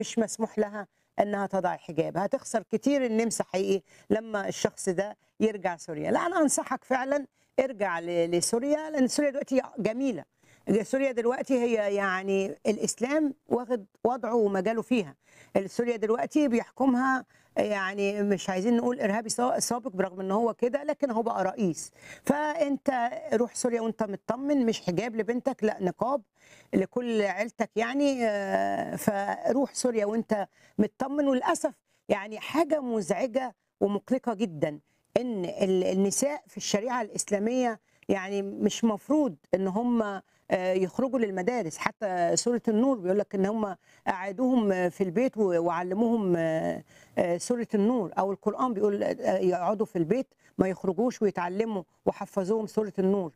مش مسموح لها انها تضع الحجاب هتخسر كتير النمسا حقيقي لما الشخص ده يرجع سوريا لا انا انصحك فعلا ارجع ل- لسوريا لان سوريا دلوقتي جميله سوريا دلوقتي هي يعني الاسلام واخد وضعه ومجاله فيها سوريا دلوقتي بيحكمها يعني مش عايزين نقول ارهابي سا- سابق برغم ان هو كده لكن هو بقى رئيس فانت روح سوريا وانت مطمن مش حجاب لبنتك لا نقاب لكل عيلتك يعني آه، فروح سوريا وانت مطمن وللاسف يعني حاجه مزعجه ومقلقه جدا ان ال- النساء في الشريعه الاسلاميه يعني مش مفروض ان هم آه، يخرجوا للمدارس حتى سوره النور بيقول لك ان هم قعدوهم آه، في البيت و- وعلموهم آه، آه، سوره النور او القران بيقول آه، يقعدوا في البيت ما يخرجوش ويتعلموا وحفظوهم سوره النور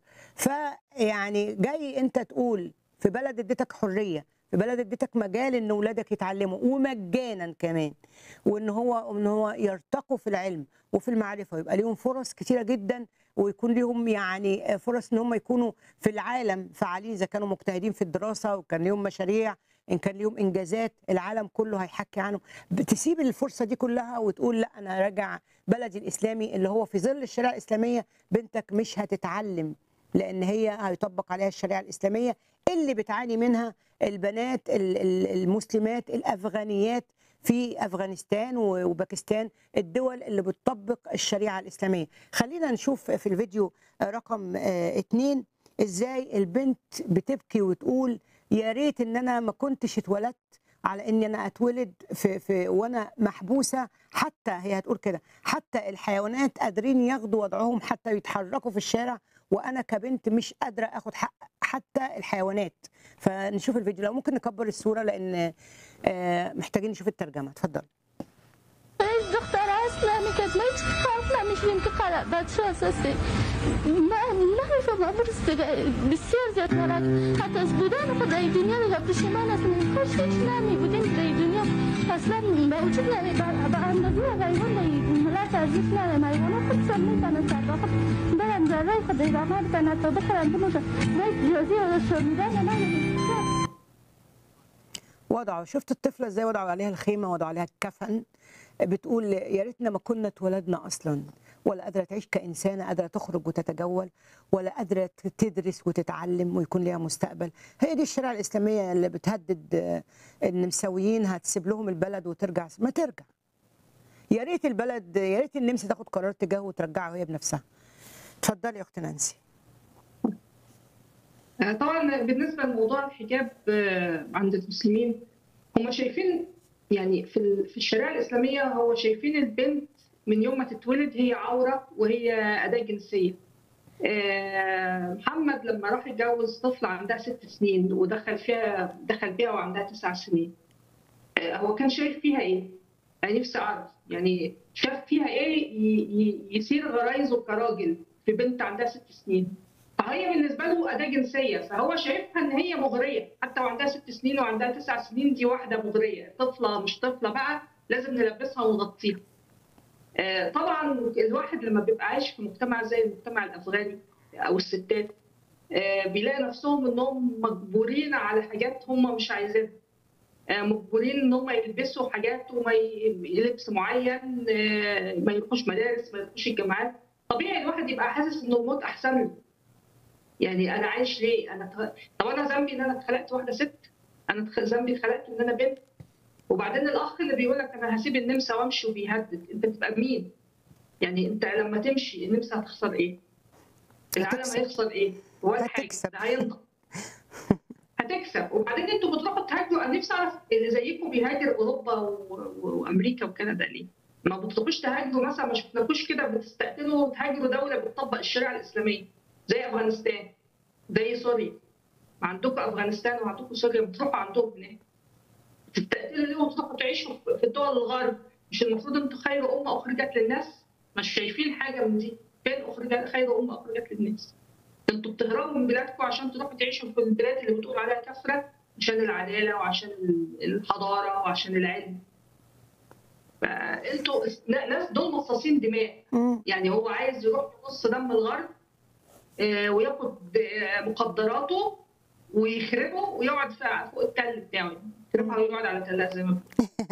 فيعني جاي انت تقول في بلد اديتك حريه في بلد اديتك مجال ان اولادك يتعلموا ومجانا كمان وان هو ان هو يرتقوا في العلم وفي المعرفه ويبقى ليهم فرص كتيره جدا ويكون ليهم يعني فرص ان هم يكونوا في العالم فعالين اذا كانوا مجتهدين في الدراسه وكان ليهم مشاريع ان كان ليهم انجازات العالم كله هيحكي عنه تسيب الفرصه دي كلها وتقول لا انا راجع بلدي الاسلامي اللي هو في ظل الشريعه الاسلاميه بنتك مش هتتعلم لان هي هيطبق عليها الشريعه الاسلاميه اللي بتعاني منها البنات ال- ال- المسلمات الافغانيات في افغانستان و- وباكستان الدول اللي بتطبق الشريعه الاسلاميه خلينا نشوف في الفيديو رقم آه، اتنين ازاي البنت بتبكي وتقول يا ريت ان انا ما كنتش اتولدت على ان انا اتولد في, في وانا محبوسه حتى هي هتقول كده حتى الحيوانات قادرين ياخدوا وضعهم حتى يتحركوا في الشارع وانا كبنت مش قادره اخد حق حتى الحيوانات فنشوف الفيديو لو ممكن نكبر الصوره لان آه، محتاجين نشوف الترجمه اتفضل از دختر اسلامی که من هیچ فرق نمیشیم که قرار بچه اساسی من نمیفهمم برسته بسیار زیاد غلط حتی از بودن خود در دنیا دیگه پشیمان هستم کاش هیچ نمی بودیم در دنیا اصلا به وجود نمی به اندازه حیوان در ملت ارزش ندارم حیوانات خودشان میتونن سر خود برن ذره خود ادامه بدن تا بخورن بنوشن باید جازی ازشان میدن یا نمیدن وضعوا شفت الطفله ازاي وضعوا عليها الخيمه وضعوا عليها الكفن بتقول يا ريتنا ما كنا اتولدنا اصلا ولا قادره تعيش كانسانه قادره تخرج وتتجول ولا قادره تدرس وتتعلم ويكون ليها مستقبل هي دي الشريعه الاسلاميه اللي بتهدد آه، النمساويين هتسيب لهم البلد وترجع ما ترجع يا ريت البلد يا ريت النمسا تاخد قرار تجاهه وترجعه هي بنفسها اتفضلي يا اخت نانسي آه، طبعا بالنسبه لموضوع الحجاب آه، عند المسلمين هم شايفين يعني في ال- في الشريعه الاسلاميه هو شايفين البنت من يوم ما تتولد هي عوره وهي اداه جنسيه. آه، محمد لما راح يتجوز طفله عندها ست سنين ودخل فيها دخل بيها وعندها تسع سنين. آه، هو كان شايف فيها ايه؟ يعني نفسي اعرف يعني شاف فيها ايه ي- ي- يثير غرايزه كراجل في بنت عندها ست سنين. فهي بالنسبه له اداه جنسيه فهو شايفها ان هي مغريه حتى وعندها ست سنين وعندها تسع سنين دي واحده مغريه طفله مش طفله بقى لازم نلبسها ونغطيها آه، طبعا الواحد لما بيبقى عايش في مجتمع زي المجتمع الافغاني او الستات آه، بيلاقي نفسهم انهم مجبورين على حاجات هم مش عايزينها آه، مجبورين ان هم يلبسوا حاجات وما ي- لبس معين آه، ما يروحوش مدارس ما يروحوش الجامعات طبيعي الواحد يبقى حاسس انه الموت احسن له يعني انا عايش ليه؟ انا ت- طب انا ذنبي ان انا اتخلقت واحده ست؟ انا اتخ- ذنبي اتخلقت ان انا بنت؟ وبعدين الاخ اللي بيقول لك انا هسيب النمسا وامشي وبيهدد انت بتبقى مين؟ يعني انت لما تمشي النمسا هتخسر ايه؟ العالم هتكسب. هيخسر ايه؟ ولا حاجه هتكسب. ده هينضف هتكسب وبعدين انتوا بتروحوا تهاجروا انا نفسي اعرف اللي زيكم بيهاجر اوروبا و... و... وامريكا وكندا ليه؟ ما بتروحوش تهاجروا مثلا ما شفناكوش كده بتستقتلوا وتهاجروا دوله بتطبق الشريعه الاسلاميه زي افغانستان زي سوريا عندكم افغانستان وعندكم سوريا بتروحوا عندهم هناك تستقتلوا ليه وتروحوا تعيشوا في- في الدول الغرب مش المفروض انتوا خير امه اخرجت للناس مش شايفين حاجه من دي فين اخرجت خير امه اخرجت للناس انتوا بتهربوا من بلادكم عشان تروحوا تعيشوا في البلاد اللي بتقول عليها كفره عشان العداله وعشان الحضاره وعشان العلم فانتوا ناس دول مصاصين دماء مم. يعني هو عايز يروح يقص دم الغرب آه، وياخد آه، مخدراته ويخربه ويقعد في- فوق التل بتاعه رفع ويقعد على تلات زي ما بيقولوا.